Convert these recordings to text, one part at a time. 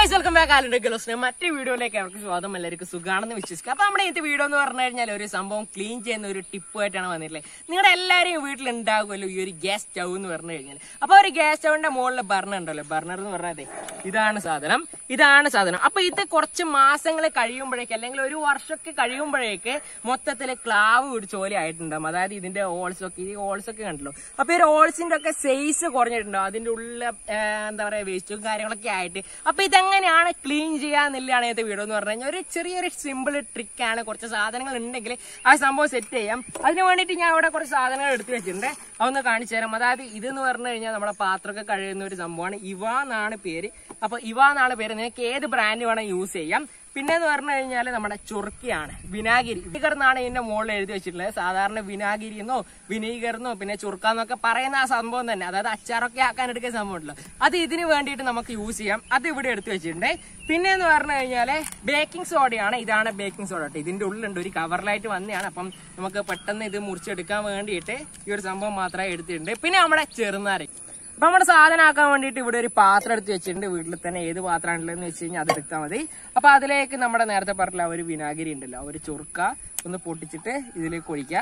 guys welcome back ആലുണ്ട് ഗലോസിന് മറ്റു വീഡിയോയിലേക്ക് അവർക്ക് സ്വാഗതം എല്ലാവർക്കും സുഖാണെന്ന് വിശ്വസിക്കുക അപ്പൊ നമ്മുടെ ഇന്നത്തെ വീഡിയോ എന്ന് പറഞ്ഞു കഴിഞ്ഞാൽ ഒരു സംഭവം ക്ലീൻ ചെയ്യുന്ന ഒരു ടിപ്പായിട്ടാണ് വന്നിട്ടുള്ളത് നിങ്ങളുടെ എല്ലാവരെയും വീട്ടിൽ ഉണ്ടാകുമല്ലോ ഈ ഒരു ഗ്യാസ് സ്റ്റൗ എന്ന് പറഞ്ഞു കഴിഞ്ഞാൽ അപ്പൊ ഒരു ഗ്യാസ് സ്റ്റൗവിന്റെ മുകളിൽ ബർണർ ഉണ്ടല്ലോ ബർണർ എന്ന് പറഞ്ഞാൽ ഇതാണ് സാധനം ഇതാണ് സാധനം അപ്പൊ ഇത് കുറച്ച് മാസങ്ങൾ കഴിയുമ്പോഴേക്ക് അല്ലെങ്കിൽ ഒരു വർഷമൊക്കെ കഴിയുമ്പോഴേക്ക് മൊത്തത്തിൽ ക്ലാവ് പിടിച്ച പോലെ ആയിട്ടുണ്ടാവും അതായത് ഇതിന്റെ ഹോൾസ് ഒക്കെ ഈ ഹോൾസ് ഒക്കെ കണ്ടല്ലോ അപ്പൊ ഈ ഹോൾസിന്റെ ഒക്കെ സൈസ് കുറഞ്ഞിട്ടുണ്ടാവും അതിന്റെ ഉള്ളിൽ എന്താ പറയാ വേസ്റ്റും കാര്യങ്ങളൊക്കെ ആയിട്ട് അപ്പൊ ഇതെങ്ങനെയാണ് ക്ലീൻ ചെയ്യാന്നില്ലാണ് ഇന്നത്തെ വീഡിയോ എന്ന് പറഞ്ഞു കഴിഞ്ഞാൽ ഒരു ചെറിയൊരു സിമ്പിൾ ട്രിക്കാണ് കുറച്ച് സാധനങ്ങൾ ഉണ്ടെങ്കിൽ ആ സംഭവം സെറ്റ് ചെയ്യാം അതിന് വേണ്ടിയിട്ട് ഞാൻ ഇവിടെ കുറച്ച് സാധനങ്ങൾ എടുത്തു വെച്ചിട്ടുണ്ട് അതൊന്ന് കാണിച്ചു തരാം അതായത് ഇതെന്ന് പറഞ്ഞു കഴിഞ്ഞാൽ നമ്മുടെ പാത്രമൊക്കെ കഴിയുന്ന ഒരു സംഭവമാണ് ഇവ എന്നാണ് പേര് അപ്പൊ ഇവ എന്നാണ് പേര് നിങ്ങൾക്ക് ഏത് ബ്രാൻഡ് വേണം യൂസ് ചെയ്യാം പിന്നെ എന്ന് പറഞ്ഞു കഴിഞ്ഞാൽ നമ്മുടെ ചുറുക്കിയാണ് വിനാഗിരി വിനീഗർ എന്നാണ് ഇതിന്റെ മുകളിൽ എഴുതി വെച്ചിട്ടുള്ളത് സാധാരണ വിനാഗിരി എന്നോ വിനീഗർ എന്നോ പിന്നെ ചുറുക്കാന്നൊക്കെ പറയുന്ന ആ സംഭവം തന്നെ അതായത് അച്ചാറൊക്കെ ആക്കാൻ എടുക്കുന്ന സംഭവം ഉണ്ടല്ലോ അത് ഇതിന് വേണ്ടിയിട്ട് നമുക്ക് യൂസ് ചെയ്യാം അത് ഇവിടെ എടുത്തു വെച്ചിട്ടുണ്ട് പിന്നെ എന്ന് പറഞ്ഞു കഴിഞ്ഞാല് ബേക്കിംഗ് സോഡയാണ് ഇതാണ് ബേക്കിംഗ് സോഡ കേട്ടോ ഇതിന്റെ ഉള്ളിലുണ്ട് ഒരു കവറിലായിട്ട് വന്നതാണ് അപ്പം നമുക്ക് പെട്ടെന്ന് ഇത് മുറിച്ചെടുക്കാൻ വേണ്ടിയിട്ട് ഈ ഒരു സംഭവം മാത്രമേ എടുത്തിട്ടുണ്ട് പിന്നെ നമ്മുടെ ചെറുനാരങ്ങ അപ്പൊ നമ്മുടെ സാധനം ആക്കാൻ വേണ്ടിയിട്ട് ഇവിടെ ഒരു പാത്രം എടുത്ത് വെച്ചിട്ടുണ്ട് വീട്ടിൽ തന്നെ ഏത് പാത്രമാണുള്ളതെന്ന് വെച്ച് കഴിഞ്ഞാൽ അത് എടുത്താൽ മതി അപ്പൊ അതിലേക്ക് നമ്മുടെ നേരത്തെ പറഞ്ഞ ആ ഒരു വിനാഗിരി ഉണ്ടല്ലോ ആ ഒരു ചുറുക്ക ഒന്ന് പൊട്ടിച്ചിട്ട് ഇതിലേക്ക് ഒഴിക്കാം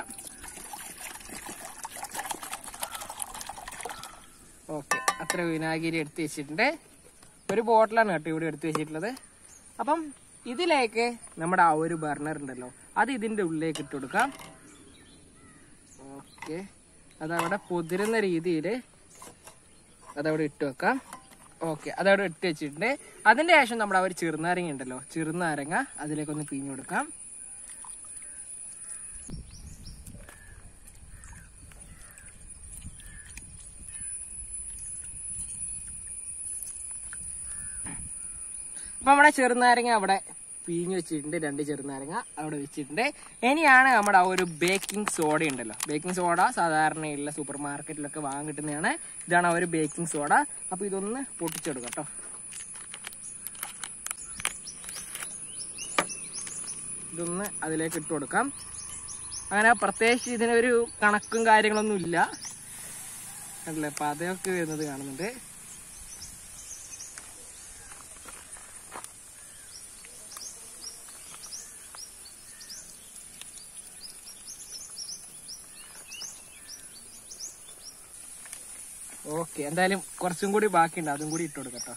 ഓക്കെ അത്ര വിനാഗിരി എടുത്ത് വെച്ചിട്ടുണ്ട് ഒരു ബോട്ടിലാണ് കേട്ടോ ഇവിടെ എടുത്ത് വെച്ചിട്ടുള്ളത് അപ്പം ഇതിലേക്ക് നമ്മുടെ ആ ഒരു ബർണർ ഉണ്ടല്ലോ അത് ഇതിന്റെ ഉള്ളിലേക്ക് ഇട്ട് കൊടുക്കാം ഓക്കെ അതവിടെ പൊതിരുന്ന രീതിയിൽ അതവിടെ ഇട്ട് വെക്കാം ഓക്കെ അതവിടെ ഇട്ട് വെച്ചിട്ടുണ്ട് അതിന്റെ ശേഷം നമ്മുടെ ആ ഒരു ചെറുനാരങ്ങ ഉണ്ടല്ലോ ചെറുനാരങ്ങ അതിലേക്കൊന്ന് പിഴിഞ്ഞു കൊടുക്കാം അപ്പൊ നമ്മുടെ ചെറുനാരങ്ങ അവിടെ പിഴിഞ്ഞു വെച്ചിട്ടുണ്ട് രണ്ട് ചെറുനാരങ്ങ അവിടെ വെച്ചിട്ടുണ്ട് ഇനിയാണ് നമ്മുടെ ആ ഒരു ബേക്കിംഗ് സോഡ ഉണ്ടല്ലോ ബേക്കിംഗ് സോഡ സാധാരണയുള്ള സൂപ്പർ മാർക്കറ്റിലൊക്കെ വാങ്ങാൻ കിട്ടുന്നതാണ് ഇതാണ് ആ ഒരു ബേക്കിംഗ് സോഡ അപ്പൊ ഇതൊന്ന് പൊട്ടിച്ചെടുക്കാം കേട്ടോ ഇതൊന്ന് അതിലേക്ക് ഇട്ട് കൊടുക്കാം അങ്ങനെ പ്രത്യേകിച്ച് ഇതിനൊരു കണക്കും കാര്യങ്ങളൊന്നും ഇല്ല കണ്ടില്ലേ പതയൊക്കെ വരുന്നത് കാണുന്നുണ്ട് ഓക്കെ എന്തായാലും കുറച്ചും കൂടി ബാക്കിയുണ്ട് അതും കൂടി ഇട്ട് കൊടുക്കട്ടോ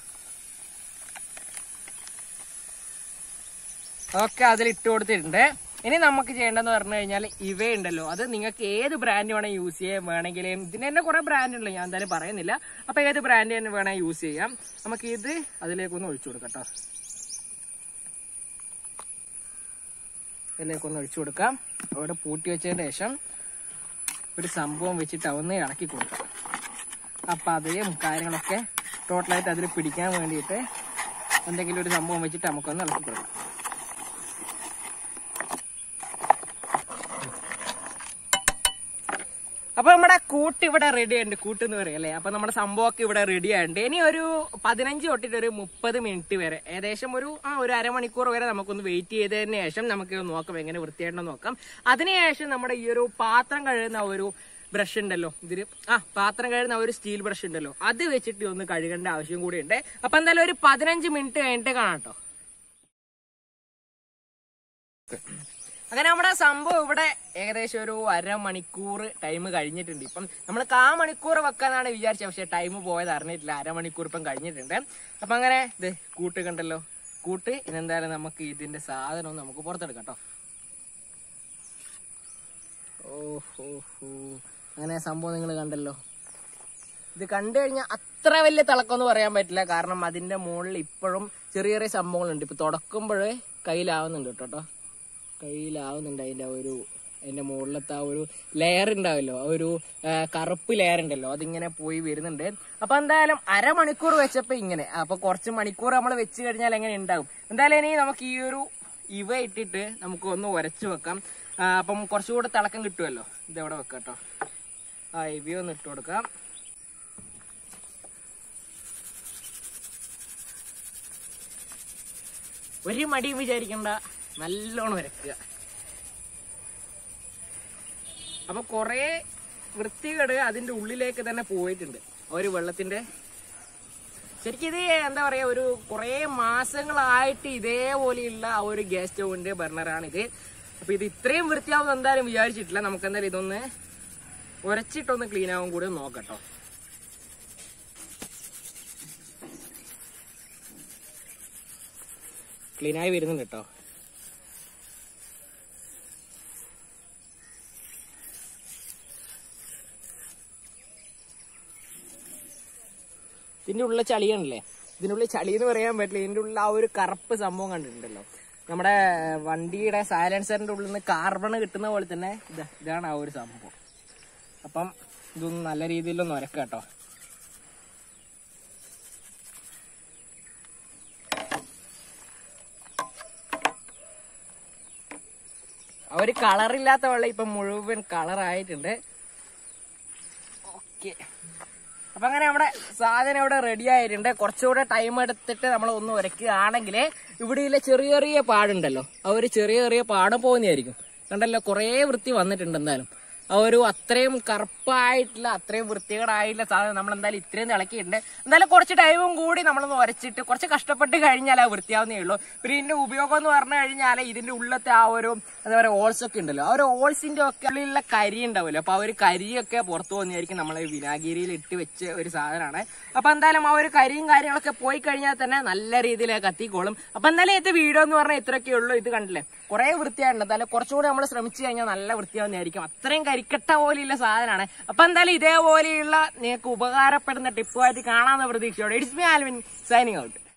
ഓക്കെ അതിൽ ഇട്ട് കൊടുത്തിട്ടുണ്ട് ഇനി നമുക്ക് ചെയ്യേണ്ടതെന്ന് പറഞ്ഞു കഴിഞ്ഞാൽ ഇവയുണ്ടല്ലോ അത് നിങ്ങൾക്ക് ഏത് ബ്രാൻഡ് വേണം യൂസ് ചെയ്യാൻ വേണമെങ്കിലും ഇതിന് തന്നെ കുറെ ബ്രാൻഡ് ഉണ്ടല്ലോ ഞാൻ എന്തായാലും പറയുന്നില്ല അപ്പൊ ഏത് ബ്രാൻഡ് തന്നെ വേണം യൂസ് ചെയ്യാം നമുക്ക് ഇത് അതിലേക്കൊന്ന് ഒഴിച്ചു കൊടുക്കട്ടോ ഇതിലേക്കൊന്ന് ഒഴിച്ചു കൊടുക്കാം അവിടെ പൂട്ടി വെച്ചതിന് ശേഷം ഒരു സംഭവം വെച്ചിട്ട് ഒന്ന് ഇളക്കി കൊടുക്കാം അപ്പം അതേയും കാര്യങ്ങളൊക്കെ ടോട്ടലായിട്ട് അതിൽ പിടിക്കാൻ വേണ്ടിയിട്ട് എന്തെങ്കിലും ഒരു സംഭവം വെച്ചിട്ട് നമുക്കൊന്ന് ഇളക്കി കൊടുക്കാം അപ്പൊ നമ്മുടെ കൂട്ട് ഇവിടെ റെഡി ആയിട്ടുണ്ട് കൂട്ട് എന്ന് പറയും അല്ലേ അപ്പൊ നമ്മുടെ സംഭവമൊക്കെ ഇവിടെ റെഡി ആയിട്ടുണ്ട് ഇനി ഒരു പതിനഞ്ച് തൊട്ടിട്ട് ഒരു മുപ്പത് മിനിറ്റ് വരെ ഏകദേശം ഒരു ആ ഒരു അരമണിക്കൂർ വരെ നമുക്കൊന്ന് വെയിറ്റ് ചെയ്തതിന് ശേഷം നമുക്ക് നോക്കാം എങ്ങനെ വൃത്തിയായിട്ടെന്ന് നോക്കാം അതിനുശേഷം നമ്മുടെ ഈ ഒരു പാത്രം കഴുകുന്ന ഒരു ബ്രഷ് ഉണ്ടല്ലോ ഇതിന് ആ പാത്രം കഴുകുന്ന ആ ഒരു സ്റ്റീൽ ബ്രഷ് ഉണ്ടല്ലോ അത് വെച്ചിട്ട് ഒന്ന് കഴുകേണ്ട ആവശ്യം കൂടി ഉണ്ട് അപ്പൊ എന്തായാലും ഒരു പതിനഞ്ച് മിനിറ്റ് കഴിഞ്ഞിട്ട് കാണാം കേട്ടോ അങ്ങനെ നമ്മുടെ സംഭവം ഇവിടെ ഏകദേശം ഒരു അരമണിക്കൂർ ടൈം കഴിഞ്ഞിട്ടുണ്ട് ഇപ്പം നമ്മൾ കാ മണിക്കൂർ വെക്കാന്നാണ് വിചാരിച്ചത് പക്ഷെ ടൈം പോയത് അറിഞ്ഞിട്ടില്ല അരമണിക്കൂർ ഇപ്പം കഴിഞ്ഞിട്ടുണ്ട് അപ്പൊ അങ്ങനെ ഇത് കൂട്ട് കണ്ടല്ലോ കൂട്ട് ഇതെന്തായാലും നമുക്ക് ഇതിന്റെ സാധനം നമുക്ക് പുറത്തെടുക്കാം കേട്ടോ ഓഹോ അങ്ങനെ സംഭവം നിങ്ങൾ കണ്ടല്ലോ ഇത് കണ്ടു കഴിഞ്ഞാൽ അത്ര വലിയ തിളക്കമെന്ന് പറയാൻ പറ്റില്ല കാരണം അതിന്റെ മുകളിൽ ഇപ്പോഴും ചെറിയ ചെറിയ സംഭവങ്ങളുണ്ട് ഇപ്പൊ തുടക്കുമ്പോഴേ കയ്യിലാവുന്നുണ്ട് കേട്ടോ കയ്യിലാവുന്നുണ്ട് അതിന്റെ ആ ഒരു അതിന്റെ മുകളിലത്തെ ആ ഒരു ലെയർ ഉണ്ടാവല്ലോ ആ ഒരു ആ, കറുപ്പ് ലെയർ ഉണ്ടല്ലോ അതിങ്ങനെ പോയി വരുന്നുണ്ട് അപ്പൊ എന്തായാലും അരമണിക്കൂർ വെച്ചപ്പോ ഇങ്ങനെ അപ്പൊ കുറച്ച് മണിക്കൂർ നമ്മൾ വെച്ച് കഴിഞ്ഞാൽ എങ്ങനെ ഉണ്ടാവും എന്തായാലും ഇനി നമുക്ക് ഈ ഒരു ഇവ ഇട്ടിട്ട് നമുക്ക് ഒന്ന് ഉരച്ചു വെക്കാം ആ, അപ്പം കുറച്ചുകൂടെ തിളക്കം കിട്ടുമല്ലോ ഇതെവിടെ വെക്കാം കേട്ടോ ആ ഇവ ഒന്ന് ഇട്ട് കൊടുക്കാം ഒരു മടിയും വിചാരിക്കണ്ട നല്ലോണം വരക്കുക അപ്പൊ കൊറേ വൃത്തികേട് അതിന്റെ ഉള്ളിലേക്ക് തന്നെ പോയിട്ടുണ്ട് ആ ഒരു വെള്ളത്തിന്റെ ശരിക്കും ഇത് എന്താ പറയാ ഒരു കുറെ മാസങ്ങളായിട്ട് ഇതേപോലെയുള്ള ആ ഒരു ഗ്യാസ് സ്റ്റൗവിന്റെ ബർണറാണ് ഇത് അപ്പൊ ഇത് ഇത്രയും വൃത്തിയാവും എന്തായാലും വിചാരിച്ചിട്ടില്ല നമുക്ക് എന്തായാലും ഇതൊന്ന് ഉരച്ചിട്ടൊന്ന് ക്ലീൻ ആവും കൂടി നോക്കട്ടോ ക്ലീൻ ആയി വരുന്നുണ്ട് കേട്ടോ ഇതിന്റെ ഉള്ളിലെ ചളിയാണല്ലേ ഇതിന്റെ ഉള്ളിൽ ചളി എന്ന് പറയാൻ പറ്റില്ല ഇതിന്റെ ഉള്ളിൽ ആ ഒരു കറുപ്പ് സംഭവം കണ്ടിട്ടുണ്ടല്ലോ നമ്മുടെ വണ്ടിയുടെ സൈലൻസറിന്റെ ഉള്ളിൽ നിന്ന് കാർബൺ കിട്ടുന്ന പോലെ തന്നെ ഇതാ ഇതാണ് ആ ഒരു സംഭവം അപ്പം ഇതൊന്ന് നല്ല രീതിയിലൊന്ന് ഉരക്കാം കേട്ടോ ആ ഒരു കളറില്ലാത്ത വെള്ളം ഇപ്പൊ മുഴുവൻ കളറായിട്ടുണ്ട് ഓക്കെ അപ്പൊ അങ്ങനെ നമ്മുടെ സാധനം ഇവിടെ റെഡി ആയിട്ടുണ്ട് കുറച്ചുകൂടെ ടൈം എടുത്തിട്ട് നമ്മൾ ഒന്ന് ഉരയ്ക്കുകയാണെങ്കിൽ ഇവിടെയുള്ള ചെറിയ ചെറിയ പാടുണ്ടല്ലോ ആ ഒരു ചെറിയ ചെറിയ പാടം പോകുന്നതായിരിക്കും കണ്ടല്ലോ കുറേ വൃത്തി വന്നിട്ടുണ്ട് എന്തായാലും ആ ഒരു അത്രയും കറുപ്പായിട്ടുള്ള അത്രയും വൃത്തികേടായിട്ടുള്ള സാധനം നമ്മൾ എന്തായാലും ഇത്രയും ഇളക്കിയിട്ടുണ്ട് എന്തായാലും കുറച്ച് ടൈമും കൂടി നമ്മളൊന്ന് ഉരച്ചിട്ട് കുറച്ച് കഷ്ടപ്പെട്ട് കഴിഞ്ഞാൽ ആ വൃത്തിയാവുന്നേ ഉള്ളൂ പിന്നെ ഇതിന്റെ ഉപയോഗം എന്ന് പറഞ്ഞു കഴിഞ്ഞാൽ ഇതിന്റെ ഉള്ളത്തെ ആ ഒരു എന്താ പറയുക ഓൾസ് ഒക്കെ ഉണ്ടല്ലോ ആ ഒരു ഓൾസിന്റെ ഒക്കെ ഉള്ളിലുള്ള കരി ഉണ്ടാവുമല്ലോ അപ്പൊ ആ ഒരു കരിയൊക്കെ പുറത്തു പോകുന്നതായിരിക്കും നമ്മൾ വിനാഗിരിയിൽ ഇട്ട് വെച്ച ഒരു സാധനമാണ് അപ്പൊ എന്തായാലും ആ ഒരു കരിയും കാര്യങ്ങളൊക്കെ പോയി കഴിഞ്ഞാൽ തന്നെ നല്ല രീതിയിൽ കത്തിക്കോളും അപ്പൊ എന്തായാലും ഇത് വീഡിയോ എന്ന് പറഞ്ഞാൽ ഇത്രയൊക്കെ ഉള്ളൂ ഇത് കണ്ടില്ലേ കുറെ വൃത്തിയായിട്ടുണ്ട് എന്തായാലും കുറച്ചുകൂടി നമ്മൾ ശ്രമിച്ചു കഴിഞ്ഞാൽ നല്ല വൃത്തിയാവുന്നതായിരിക്കും അത്രയും കരിക്കട്ട പോലെയുള്ള സാധനമാണ് അപ്പൊ എന്തായാലും ഇതേപോലെയുള്ള നിങ്ങൾക്ക് ഉപകാരപ്പെടുന്ന ടിപ്പുമായിട്ട് കാണാമെന്ന പ്രതീക്ഷയോടെ it's me Alvin signing out